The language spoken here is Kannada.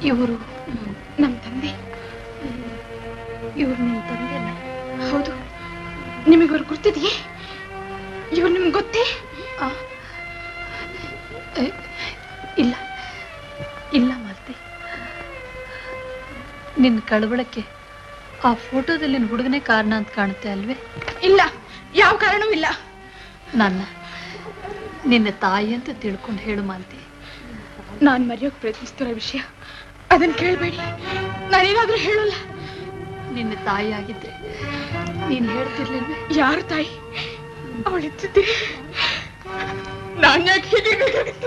ಇವರು ನಮ್ಮ ತಂದೆ ಇವ್ರು ನಿಮ್ಮ ತಂದೆನ ಹೌದು ನಿಮಗಿವ್ರು ಗುರ್ತಿದೆಯೇ ಇವ್ರು ನಿಮ್ಗೆ ಗೊತ್ತೇ ಆ, ಏ, ಇಲ್ಲ ಇಲ್ಲ ಮಾಲ್ತಿ ನಿನ್ನ ಕಳವಳಕ್ಕೆ ಆ ಫೋಟೋದಲ್ಲಿ ಹುಡುಗನೇ ಕಾರಣ ಅಂತ ಕಾಣುತ್ತೆ ಅಲ್ವೇ ಇಲ್ಲ ಯಾವ ಕಾರಣವೂ ಇಲ್ಲ ನನ್ನ ನಿನ್ನ ತಾಯಿ ಅಂತ ತಿಳ್ಕೊಂಡು ಹೇಳು ಮಾಲ್ತಿ ನಾನು ಮರೆಯೋಕೆ ಪ್ರಯತ್ನಿಸ್ತಿರೋ ವಿಷಯ ಅದನ್ನ ಕೇಳಬೇಡಿ ನಾನೇನಾದ್ರೂ ಹೇಳಲ್ಲ ನಿನ್ನ ತಾಯಿ ಆಗಿದ್ರೆ ನೀನು ಹೇಳ್ತಿರ್ಲಿಲ್ವೇ ಯಾರು ತಾಯಿ ಅವಳಿದ್ದಿದ್ದೆ ನಾನು ಯಾಕೆ ಹೀಗೆ ಬೇಕಾಗಿತ್ತು